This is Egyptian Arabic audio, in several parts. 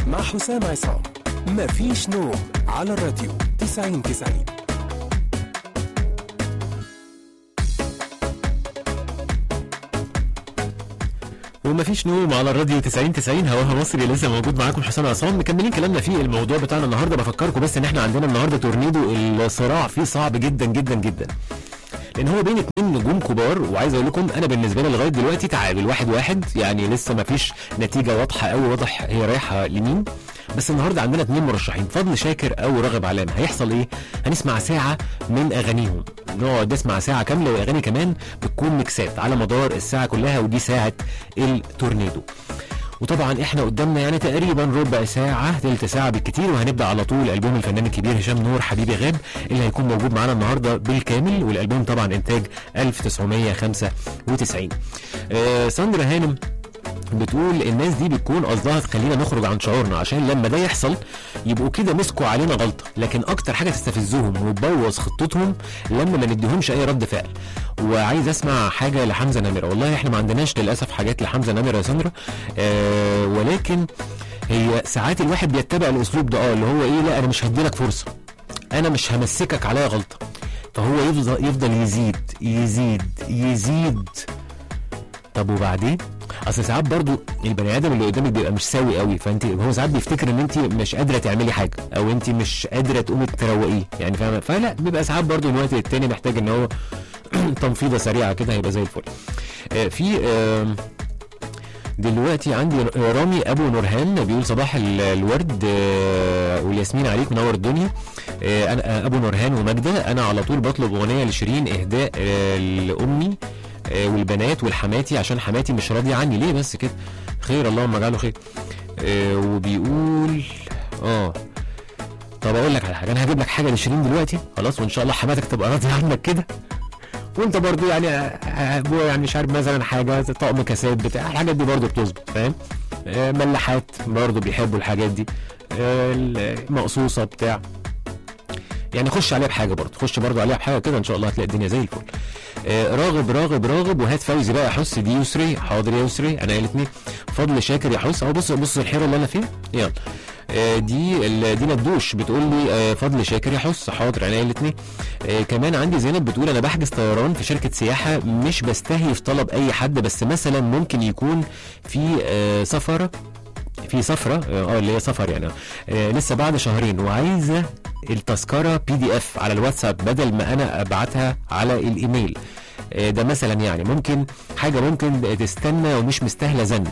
مع حسام عصام مفيش نوم على الراديو 90 90 ومفيش نوم على الراديو 90 90 هواها مصري لسه موجود معاكم حسام عصام مكملين كلامنا في الموضوع بتاعنا النهارده بفكركم بس ان احنا عندنا النهارده تورنيدو الصراع فيه صعب جدا جدا جدا لان هو بين اتنين نجوم كبار وعايز اقول لكم انا بالنسبه لي لغايه دلوقتي تعادل واحد واحد يعني لسه ما فيش نتيجه واضحه قوي واضح هي رايحه لمين بس النهارده عندنا اتنين مرشحين فضل شاكر او راغب علامه هيحصل ايه هنسمع ساعه من اغانيهم نقعد نسمع ساعه كامله واغاني كمان بتكون ميكسات على مدار الساعه كلها ودي ساعه التورنيدو وطبعا احنا قدامنا يعني تقريبا ربع ساعه ثلث ساعه بالكتير وهنبدا على طول البوم الفنان الكبير هشام نور حبيبي غاب اللي هيكون موجود معانا النهارده بالكامل والالبوم طبعا انتاج 1995 آه ساندرا هانم بتقول الناس دي بتكون قصدها تخلينا نخرج عن شعورنا عشان لما ده يحصل يبقوا كده مسكوا علينا غلطه لكن اكتر حاجه تستفزهم وتبوظ خطتهم لما ما نديهمش اي رد فعل وعايز اسمع حاجه لحمزه نمره والله احنا ما عندناش للاسف حاجات لحمزه نمره يا ساندرا آه ولكن هي ساعات الواحد بيتبع الاسلوب ده اه اللي هو ايه لا انا مش هديلك فرصه انا مش همسكك عليا غلطه فهو يفضل يفضل يزيد يزيد يزيد طب وبعدين اصل ساعات برضو البني ادم اللي قدامك بيبقى مش سوي قوي فانت هو ساعات بيفتكر ان انت مش قادره تعملي حاجه او انت مش قادره تقومي تروقيه يعني فاهمه فلا بيبقى ساعات برضو من وقت للتاني محتاج ان هو تنفيضه سريعه كده هيبقى زي الفل آه في آه دلوقتي عندي رامي ابو نورهان بيقول صباح ال- الورد آه، والياسمين عليك منور الدنيا آه، انا آه، ابو نورهان وماجده انا على طول بطلب اغنيه لشيرين اهداء آه، لامي آه، والبنات والحماتي عشان حماتي مش راضيه عني ليه بس كده خير اللهم اجعله خير آه، وبيقول اه طب اقول لك على حاجه انا هجيب لك حاجه لشيرين دلوقتي خلاص وان شاء الله حماتك تبقى راضيه عنك كده وانت برضو يعني آه، ابويا يعني مش عارف مثلا حاجه طقم كاسات بتاع الحاجات دي برضو بتظبط فاهم آه، ملاحات برضو بيحبوا الحاجات دي آه، المقصوصه بتاع يعني خش عليها بحاجه برضو خش برضو عليها بحاجه كده ان شاء الله هتلاقي الدنيا زي الفل آه، راغب راغب راغب وهات فوزي بقى حس دي يسري حاضر يا يسري انا الاثنين فضل شاكر يا حس اهو بص بص الحيره اللي انا فيها يلا آه، دي ال- دي ندوش بتقول لي آه، فضل شاكر يا حس حاضر انا الاثنين آه، كمان عندي زينب بتقول انا بحجز طيران في شركه سياحه مش بستهيف طلب اي حد بس مثلا ممكن يكون في آه، سفره في سفره اه اللي هي سفر يعني آه لسه بعد شهرين وعايزه التذكره بي دي اف على الواتساب بدل ما انا ابعتها على الايميل آه ده مثلا يعني ممكن حاجه ممكن تستنى ومش مستاهله زن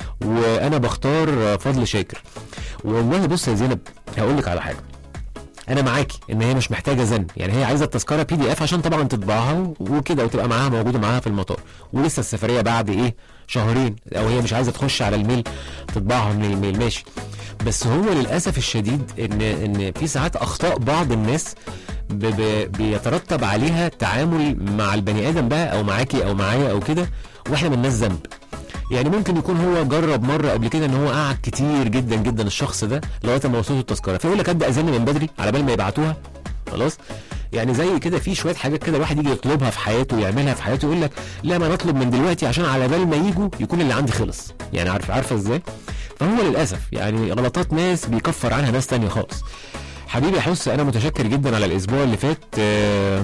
وانا بختار آه، فضل شاكر والله بص يا زينب هقول لك على حاجه انا معاكي ان هي مش محتاجه زن يعني هي عايزه التذكره بي دي اف عشان طبعا تطبعها وكده وتبقى معاها موجوده معاها في المطار ولسه السفريه بعد ايه شهرين او هي مش عايزه تخش على الميل تطبعها من الميل ماشي بس هو للاسف الشديد ان ان في ساعات اخطاء بعض الناس ب ب بيترتب عليها تعامل مع البني ادم بقى او معاكي او معايا او كده واحنا ملناش ذنب يعني ممكن يكون هو جرب مره قبل كده ان هو قعد كتير جدا جدا الشخص ده لغايه ما وصلته التذكره فيقول لك ابدا ازن من بدري على بال ما يبعتوها خلاص يعني زي كده في شويه حاجات كده الواحد يجي يطلبها في حياته ويعملها في حياته يقول لك لا ما نطلب من دلوقتي عشان على بال ما يجوا يكون اللي عندي خلص يعني عارف عارفه ازاي فهو للاسف يعني غلطات ناس بيكفر عنها ناس تانية خالص حبيبي حس انا متشكر جدا على الاسبوع اللي فات آه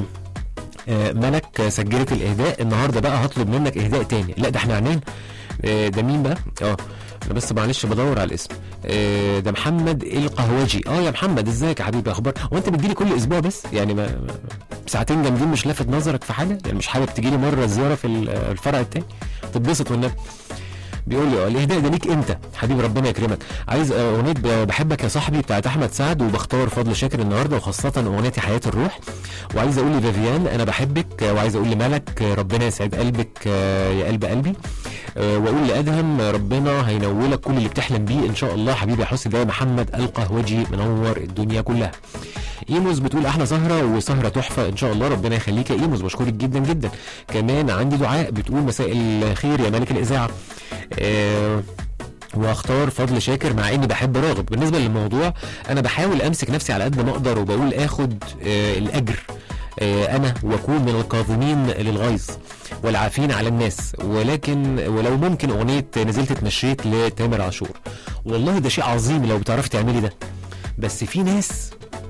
آه، ملك سجلت الاهداء النهارده بقى هطلب منك اهداء تاني لا ده احنا عنين آه، ده مين بقى اه انا بس معلش بدور على الاسم آه، ده محمد القهوجي اه يا محمد ازيك يا حبيبي اخبار هو انت بتجيلي كل اسبوع بس يعني ما ما- ساعتين جامدين مش لافت نظرك في حاجه يعني مش حابب تجيلي مره زياره في ال- الفرع التاني تتبسط والنبي بيقول لي اه الاهداء ده ليك انت حبيبي ربنا يكرمك عايز آه، اغنيه ب- بحبك يا صاحبي بتاعت احمد سعد وبختار فضل شاكر النهارده وخاصه اغنيتي حياه الروح وعايز اقول لفيفيان انا بحبك آه، وعايز اقول لملك آه، ربنا يسعد قلبك آه، يا قلب قلبي آه، واقول لادهم آه، ربنا هينولك كل اللي بتحلم بيه ان شاء الله حبيبي يا حسن ده محمد القهوجي منور الدنيا كلها ايموز بتقول احلى سهره وسهره تحفه ان شاء الله ربنا يخليك يا ايموز بشكرك جدا جدا كمان عندي دعاء بتقول مساء الخير يا ملك الاذاعه آه واختار فضل شاكر مع اني بحب راغب بالنسبه للموضوع انا بحاول امسك نفسي على قد ما اقدر وبقول اخد آه الاجر آه انا واكون من الكاظمين للغيظ والعافين على الناس ولكن ولو ممكن اغنيه نزلت اتمشيت لتامر عاشور والله ده شيء عظيم لو بتعرفي تعملي ده بس في ناس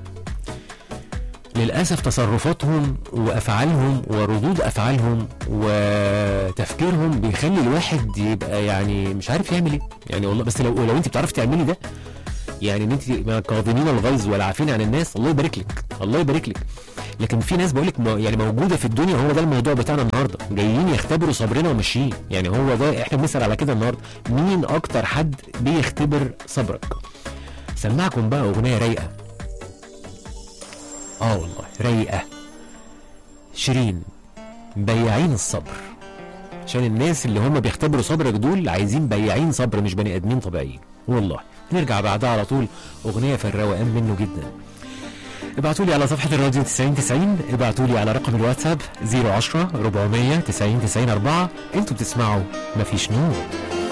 للاسف تصرفاتهم وافعالهم وردود افعالهم وتفكيرهم بيخلي الواحد يبقى يعني مش عارف يعمل ايه يعني والله بس لو لو انت بتعرفي تعملي ده يعني ان انت ما كاظمين الغيظ ولا عافين عن الناس الله يبارك لك الله يبارك لك لكن في ناس بقول لك يعني موجوده في الدنيا هو ده الموضوع بتاعنا النهارده جايين يختبروا صبرنا وماشيين يعني هو ده احنا بنسال على كده النهارده مين اكتر حد بيختبر صبرك سمعكم بقى اغنيه رايقه اه والله رايقه شيرين بياعين الصبر عشان الناس اللي هم بيختبروا صبرك دول عايزين بياعين صبر مش بني ادمين طبيعيين والله نرجع بعدها على طول اغنيه في الروقان منه جدا ابعتوا لي على صفحة الراديو 90 90 ابعتوا لي على رقم الواتساب 010 400 90 90 4 انتوا بتسمعوا مفيش نور